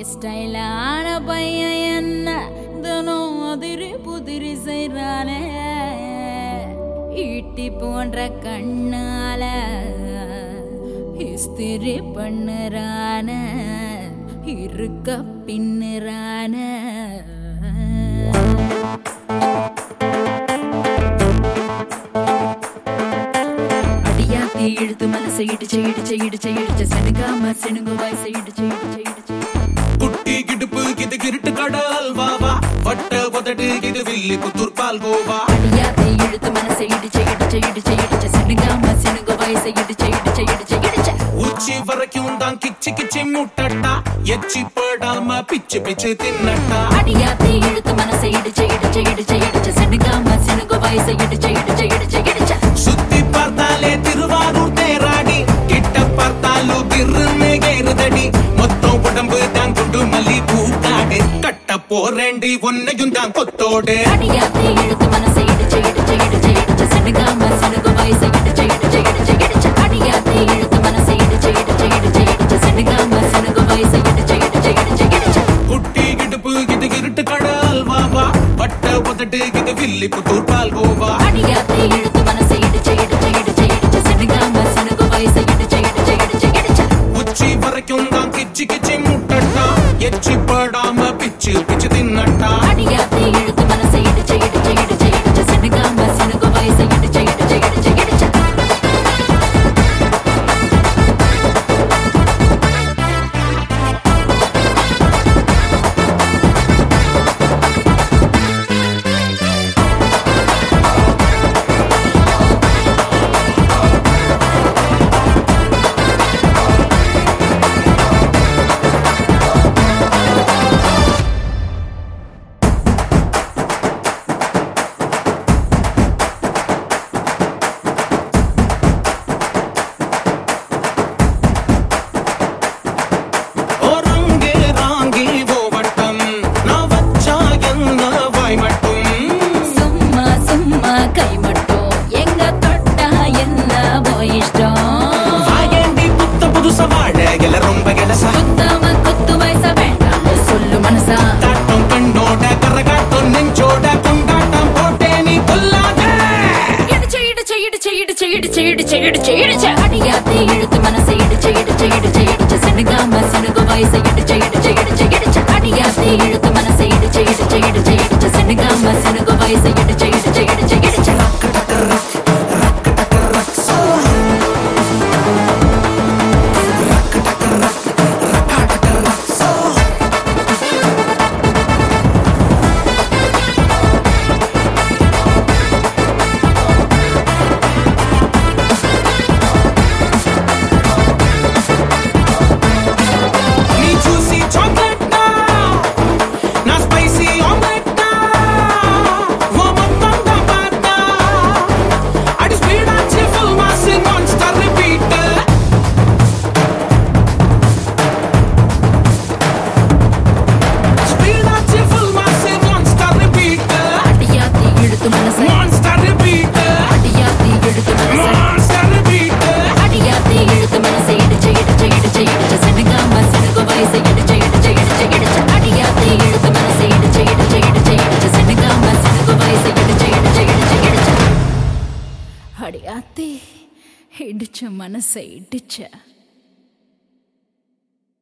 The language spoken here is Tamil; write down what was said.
ஸ்டைலான பையன் என்ன தினம் அதிரி புதிரி செய்றானே ஈட்டி போன்ற கண்ணால இஸ்திரி பண்ணுறான இருக்க பின்னுறான அடியாத்தி இழுத்து மனசை இடிச்சு இடிச்சு இடிச்சு இடிச்சு செனுங்காம செனுங்கு வயசை இடிச்சு இடிச்சு இடிச்சு குட்டி கிடுப்பு இது கிருட்டு கடல் வாவா வட்ட உதடு இது வில்லி புத்தூர் பால் கோவா அடியாத்தி இழுத்து மனசை இடிச்சு இடிச்சு இடிச்சு இடிச்சு செனுங்காம செனுங்கு வயசை இடிச்சு இடிச்சு இடிச்சு இடிச்சு உச்சி வரைக்கும் தான் கிச்சி கிச்சி முட்டட்டா எச்சி படாம பிச்சு பிச்சு தின்னட்டா அடியாத்தி இழுத்து மனசை இடிச்சு இடிச்சு இடிச்சு இடிச்சு செனுங்காம செனுங்கு வயசை இடிச்சு இடிச்சு இடிச்சு இடிச்சு சுத்தி பார்த்தாலே திருவாரூர் தேராடி கிட்ட பார்த்தாலும் திருன்னு ஏறுதடி மொத்தம் உடம்பு தான் குண்டு மல்லி பூக்காடு கட்ட போறேண்டி ஒன்னையும் தான் கொத்தோடு அடியாத்தி இழுத்து மனசை இடிச்சு இடிச்சு இடிச்சு இடிச்சு செனுங்காம செனுங்கு வயசை இடிச்சு இடிச்சு இடிச்சு இடிச்சு அடியாத்தி இழுத்து மனசை இடிச்சு இடிச்சு இடிச்சு இடிச்சு செனுங்காம செனுங்கு வயசை இடிச்சு இடிச்சு இடிச்சு இடிச்சு குட்டி கிடுப்பு இது இருட்டு கடல் வாவா வட்ட உதட்டு இது வில்லி புத்தூர் பால் கோவா அடியாத்தி இழுத்து மனசை இடிச்சு இடிச்சு இடிச்சு இடிச்சு செனுங்காம செனுங்கு வயசை இடிச்சு இடிச்சு இடிச்சு இடிச்சு உச்சி வரைக்கும் தான் கிச்சி கிச்சி முட்டட்டா எச்சி படாம பிச்சு பிச்சு தின்னட்டா அடியாத்தி இழுத்து மனசை இடிச்சு இடிச்சு இடிச்சு இடிச்சு செனுங்காம செனுங்கு வயசை இடிச்சு இடிச்சு இடிச்சு இடிச்சு ஒருங்கே ராங்கி ஓவட்டம் நான் வச்சா என்ன வாய் மட்டும் சும்மா சும்மா கை மட்டும் எங்க தொட்டா என்ன இஷ்டம் வாயேண்டி புத்த புதுச வாழ எல ரொம்ப கெலசா குத்தாம குத்து வயச வேண்டாம் சொல்லு மனசா தாட்டம் கண்ணோட கரகாட்டம் நெஞ்சோட கொண்டாட்டம் போட்டே நீ கொல்லாத இடிச்சு இடிச்சு இடிச்சு இடிச்சு இடிச்சு இடிச்சு இடிச்சு இடிச்சு அடியாத்தி இழுத்து மனசை இடிச்சு இடிச்சு இடிச்சு இடிச்சு செனுங்காம செனுகு வயசை இடிச்சு இடிச்சு இடிச்சு இடிச்சு அடியாத்தி இழுத்து மனசை இடிச்சு இடிச்சு இடிச்சு இடிச்சு செனுங்காம செனுகு வயசை இடிச்சு இடிச்சு இடிச்சு இடிச்சு நீ చూసి చాక్లెట్ నా స్పైసీ ఆమ్లెట్ ఓ మొత్తంగా పాట అడి స్పీడ్ వచ్చి full mass monster repeat speed వచ్చి ఫుల్ మాస్ మాన్స్టర్ రిపీట్ அடியாத்தி இழுத்து மனசை మాన్స్టర్ రిపీట్ அடியாத்தி இழுத்து மனசை మాన్స్టర్ రిపీట్ அடியாத்தி இழுத்து மனசை இடிச்சு இடிச்சு இடிச்சு இடிச்சு செனுங்காம செனுகு வயசை இடிச்சு இடிச்சு இடிச்சு இடிச்சு அடியாத்தி இழுத்து மனசை இடிச்சு இடிச்சு இடிச்சு இடிச்சு செனுங்காம செனுகு வயசை இடிச்சு இடிச்சு இடிச்சு இடிச்சு அடியாத்தி இடிச்ச மனசை இடிச்ச